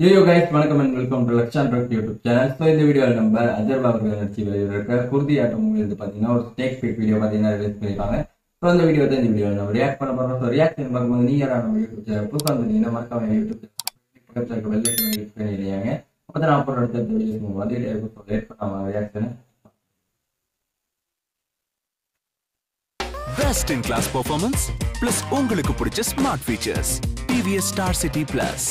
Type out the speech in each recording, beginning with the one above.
You guys வணக்கம் and welcome to Lakshan Talk YouTube channel so இந்த வீடியோவில் நம்ம அஜர் அவர்கள் நடிச்சு வெளியிருக்க குருதி ஆட்டம் மூவி வந்து பார்த்தீங்கன்னா ஒரு ஸ்டேக் பிக் வீடியோ பார்த்தீங்கன்னா ரிலீஸ் பண்ணியிருக்காங்க ஸோ அந்த வீடியோ தான் இந்த வீடியோவில் நம்ம ரியாக்ட் பண்ண போகிறோம் ஸோ ரியாக்ஷன் பார்க்கும்போது நீங்கள் யாராவது நம்ம யூடியூப் சேனல் புதுசாக வந்தீங்கன்னா மறக்காம யூடியூப் சேனல் பக்கத்தில் இருக்க வெள்ளை கிளிக் பண்ணிடுறாங்க அப்போ தான் நான் போகிற அடுத்த வீடியோஸ் வந்துட்டே இருக்கும் ஸோ லேட் பண்ணாமல் reaction best in class performance plus உங்களுக்கு பிடிச்ச smart features TVS star city plus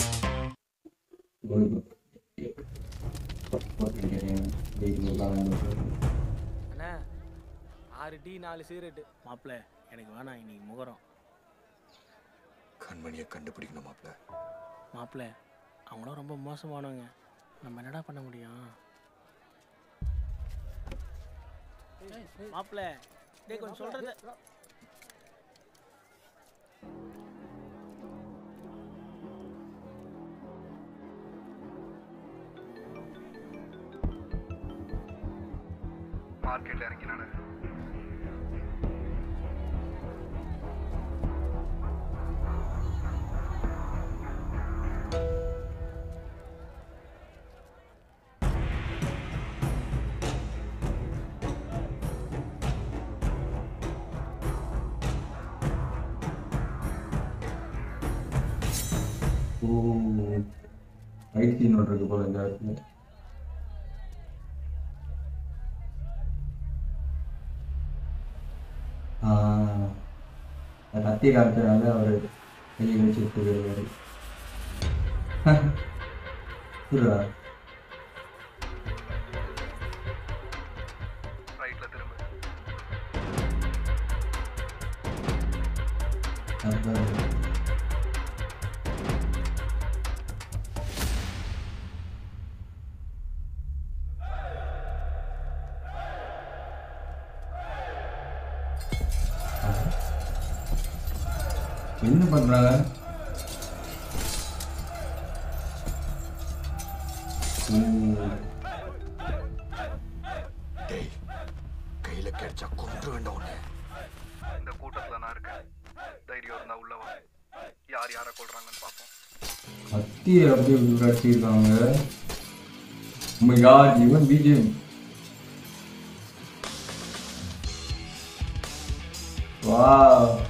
அண்ணா ஆறு டீ நாலு சிகரெட்டு மாப்பிள்ள எனக்கு வேணாம் இன்னைக்கு முகரம் கண்மணியை கண்டுபிடிக்கணும் மாப்ள மாப்பிள்ள அவங்களும் ரொம்ப மோசமானவங்க நம்ம என்னடா பண்ண முடியும் மாப்பிள்ள டேய் கொஞ்சம் சொல்றது மார்க்கெட்ல இறங்கினானு ஃபைட் சீன் ஒன்று இருக்கு போல இந்த இடத்துல ஆஹ், அந்த கத்தி காமிச்சனால அவர் கையை வச்சு போயிடுவாரு புரியுதா ரைட்ல திரும்ப அதான் என்ன பண்றாங்க ஓ, டேய் கையில கிடைச்சா கொன்று வேண்டாம் உன்னை இந்த கூட்டத்துல நான் இருக்கேன் தைரியம் இருந்தா உள்ள வா யார் யாரை கொள்றாங்கன்னு பார்ப்போம் கத்தியை அப்படியே கட்டியிருக்காங்க Oh my god, even BGM. Wow.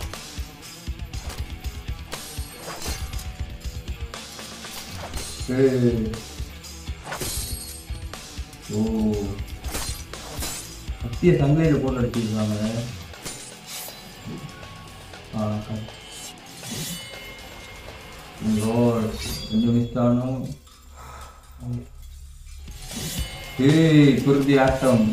Hey. ஓ கத்திய சங்கையில் போட்டு அடிச்சிருக்காங்க ஆ க- Lord, கொஞ்சம் மிஸ் ஆனோம் ஏய் குருதி ஆட்டம்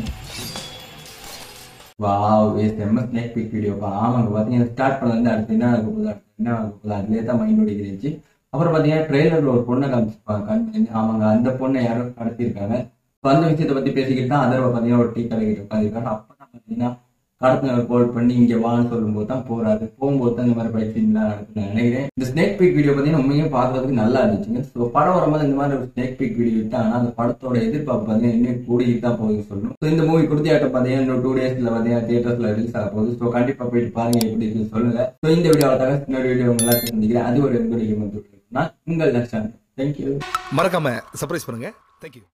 வாவ் ஏ செம்ம ஸ்னேக் பிக் வீடியோப்பா ஆமாங்க பார்த்தீங்கன்னா ஸ்டார்ட் பண்ணல அடுத்து என்ன ஆக போகுது அடுத்து என்ன ஆக போகுது அதுலேயே தான் மைண்ட் ஓடிக்கிருந்துச்சு அப்புறம் பார்த்தீங்கன்னா ட்ரெய்லரில் ஒரு பொண்ணை காமிச்சிருப்பாங்க கண் ஆமாங்க அந்த பொண்ணை யாரோ கடத்திருக்காங்க ஸோ அந்த விஷயத்தை பற்றி பேசிக்கிட்டு தான் அதர்வை பார்த்தீங்கன்னா ஒரு டீ கடைக்கிட்டு உட்காந்துருக்காங்க அப்போ தான் பார்த்தீங்கன்னா கடத்தினர் கால் பண்ணி இங்கே வான்னு சொல்லும்போது தான் போறாரு போகும்போது தான் இந்த மாதிரி பயிற்சிலாம் நடக்குன்னு நினைக்கிறேன் இந்த ஸ்னேக் பிக் வீடியோ பார்த்தீங்கன்னா உண்மையே பார்க்கறதுக்கு நல்லா இருந்துச்சுங்க ஸோ படம் வரும்போது இந்த மாதிரி ஒரு ஸ்னேக் பிக் வீடியோ விட்டாங்கன்னா அந்த படத்தோட எதிர்பார்ப்பு பார்த்தீங்கன்னா இன்னும் கூடிட்டு தான் போகுது சொல்லணும் ஸோ இந்த மூவி குருதி ஆட்டம் பார்த்தீங்கன்னா இன்னும் டூ டேஸ்ல பார்த்தீங்கன்னா தியேட்டர்ஸ்ல ரிலீஸ் ஆக போகுது ஸோ கண்டிப்பா போயிட்டு பாருங்க எப்படி இருக்குன்னு சொல்லுங்க ஸோ இந்த வீடியோவை இன்னொரு வீடியோ உங்க எல்லாத்தையும் சந்திக்கிறேன் அது ஒரு எங்களுடைய நான் உங்கள் லட்சம் தேங்க்யூ மறக்காம சர்ப்ரைஸ் பண்ணுங்க தேங்க்யூ